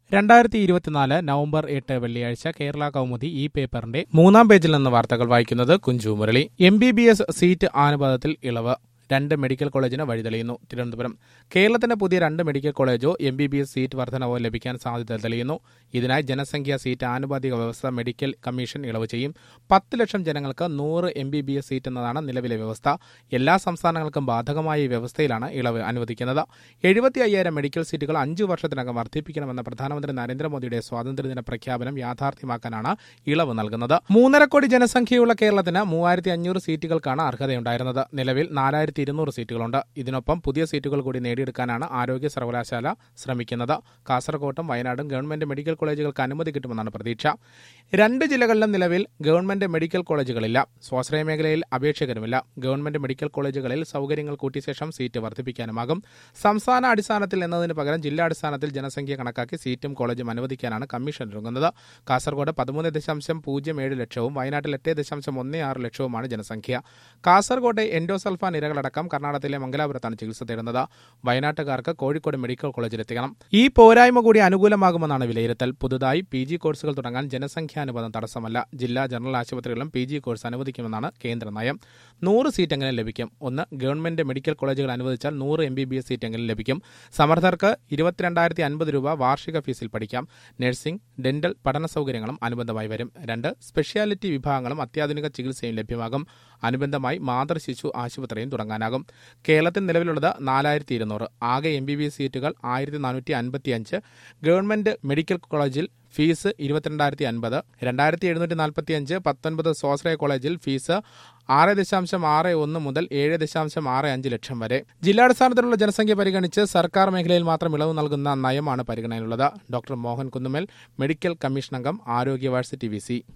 രണ്ടായിരത്തി ഇരുപത്തിനാല് നവംബർ എട്ട് വെള്ളിയാഴ്ച കേരള കൗമുദി ഈ പേപ്പറിന്റെ മൂന്നാം പേജിൽ നിന്ന് വാർത്തകൾ വായിക്കുന്നത് Kunchu Murali M B B S seat അനുപാതത്തിൽ ഇളവ് രണ്ട് മെഡിക്കൽ കോളേജിന് വഴിതെളിയുന്നു തിരുവനന്തപുരം കേരളത്തിന്റെ പുതിയ രണ്ട് മെഡിക്കൽ കോളേജോ M B B S seat വർധനവോ ലഭിക്കാൻ സാധ്യത തെളിയുന്നു ഇതിനായി ജനസംഖ്യാ സീറ്റ് ആനുപാതിക വ്യവസ്ഥ മെഡിക്കൽ കമ്മീഷൻ ഇളവ് ചെയ്യും പത്ത് ലക്ഷം ജനങ്ങൾക്ക് നൂറ് M B B S seat എന്നതാണ് നിലവിലെ വ്യവസ്ഥ എല്ലാ സംസ്ഥാനങ്ങൾക്കും ബാധകമായ ഈ വ്യവസ്ഥയിലാണ് ഇളവ് അനുവദിക്കുന്നത് എഴുപത്തി അയ്യായിരം മെഡിക്കൽ സീറ്റുകൾ അഞ്ചു വർഷത്തിനകം വർദ്ധിപ്പിക്കണമെന്ന പ്രധാനമന്ത്രി നരേന്ദ്രമോദിയുടെ സ്വാതന്ത്ര്യദിന പ്രഖ്യാപനം യാഥാർത്ഥ്യമാക്കാനാണ് ഇളവ് നൽകുന്നത് മൂന്നര കോടി ജനസംഖ്യയുള്ള കേരളത്തിന് മൂവായിരത്തി അഞ്ഞൂറ് സീറ്റുകൾക്കാണ് അർഹതയുണ്ടായിരുന്നത് നിലവിൽ നാലായിരത്തി ഇരുന്നൂറ് സീറ്റുകളുണ്ട് ഇതിനൊപ്പം പുതിയ സീറ്റുകൾ കൂടി നേടിയെടുക്കാനാണ് ആരോഗ്യ സർവകലാശാല ശ്രമിക്കുന്നത് കാസർകോട്ടും വയനാടും ഗവൺമെന്റ് മെഡിക്കൽ കോളേജുകൾക്ക് അനുമതി കിട്ടുമെന്നാണ് പ്രതീക്ഷ രണ്ട് ജില്ലകളിലും നിലവിൽ ഗവൺമെന്റ് മെഡിക്കൽ കോളേജുകളില്ല സ്വാശ്രയ മേഖലയിൽ അപേക്ഷകരുമില്ല ഗവൺമെന്റ് മെഡിക്കൽ കോളേജുകളിൽ സൗകര്യങ്ങൾ കൂട്ടിയ ശേഷം സീറ്റ് വർദ്ധിപ്പിക്കാനുമാകും സംസ്ഥാന അടിസ്ഥാനത്തിൽ എന്നതിന് പകരം ജില്ലാ അടിസ്ഥാനത്തിൽ ജനസംഖ്യ കണക്കാക്കി സീറ്റും കോളേജും അനുവദിക്കാനാണ് കമ്മീഷൻ ഒരുങ്ങുന്നത് കാസർഗോഡ് പതിമൂന്ന് ദശാംശം പൂജ്യം ഏഴ് ലക്ഷവും വയനാട്ടിൽ എട്ട് ദശാംശം ഒന്ന് ആറ് ലക്ഷവുമാണ് ജനസംഖ്യ കാസർഗോഡ് എൻഡോസൾഫാൻ ഇരകളടക്കം കർണാടകത്തിലെ മംഗലാപുരത്താണ് ചികിത്സ തേടുന്നത് വയനാട്ടുകാർക്ക് കോഴിക്കോട് മെഡിക്കൽ കോളേജിലെത്തിക്കണം ഈ പോരായ്മ കൂടി അനുകൂലമാകുമെന്നാണ് വിലയിരുത്തൽ പുതുതായി പി ജി കോഴ്സുകൾ തുടങ്ങാൻ ജനസംഖ്യാനുപാതം തടസ്സമല്ല ജില്ലാ ജനറൽ ആശുപത്രികളിലും പി ജി കോഴ്സ് അനുവദിക്കുമെന്നാണ് കേന്ദ്ര നയം നൂറ് സീറ്റെങ്കിലും ലഭിക്കും ഒന്ന് ഗവൺമെന്റ് മെഡിക്കൽ കോളേജുകൾ അനുവദിച്ചാൽ നൂറ് എം ബി ബി എസ് സീറ്റെങ്കിലും ലഭിക്കും സമർത്ഥർക്ക് ഇരുപത്തിരണ്ടായിരത്തി അൻപത് രൂപ വാർഷിക ഫീസിൽ പഠിക്കാം നഴ്സിംഗ് ഡെന്റൽ പഠന സൗകര്യങ്ങളും അനുബന്ധമായി വരും രണ്ട് സ്പെഷ്യാലിറ്റി വിഭാഗങ്ങളും അത്യാധുനിക ചികിത്സയും ലഭ്യമാകും അനുബന്ധമായി മാതൃ ശിശു ആശുപത്രിയും തുടങ്ങാനാകും കേരളത്തിൽ നിലവിലുള്ളത് നാലായിരത്തി ഇരുന്നൂറ് ആകെ എം ബി ബി എസ് സീറ്റുകൾ ആയിരത്തി നാനൂറ്റി അൻപത്തി അഞ്ച് ഗവൺമെന്റ് മെഡിക്കൽ കോളേജിൽ ഫീസ് ഇരുപത്തിരണ്ടായിരത്തി അൻപത് രണ്ടായിരത്തി എഴുന്നൂറ്റി നാൽപ്പത്തി അഞ്ച് പത്തൊൻപത് സ്വാശ്രയ കോളേജിൽ ഫീസ് ആറ് ദശാംശം ആറ് ഒന്ന് മുതൽ ഏഴ് ദശാംശം ആറ് അഞ്ച് ലക്ഷം വരെ ജില്ലാടിസ്ഥാനത്തിലുള്ള ജനസംഖ്യ പരിഗണിച്ച് സർക്കാർ മേഖലയിൽ മാത്രം ഇളവ് നൽകുന്ന നയമാണ് പരിഗണനയിലുള്ളത് doctor Mohan Kunnumal medical commission അംഗം ആരോഗ്യ വാഴ്സി ടി വി സി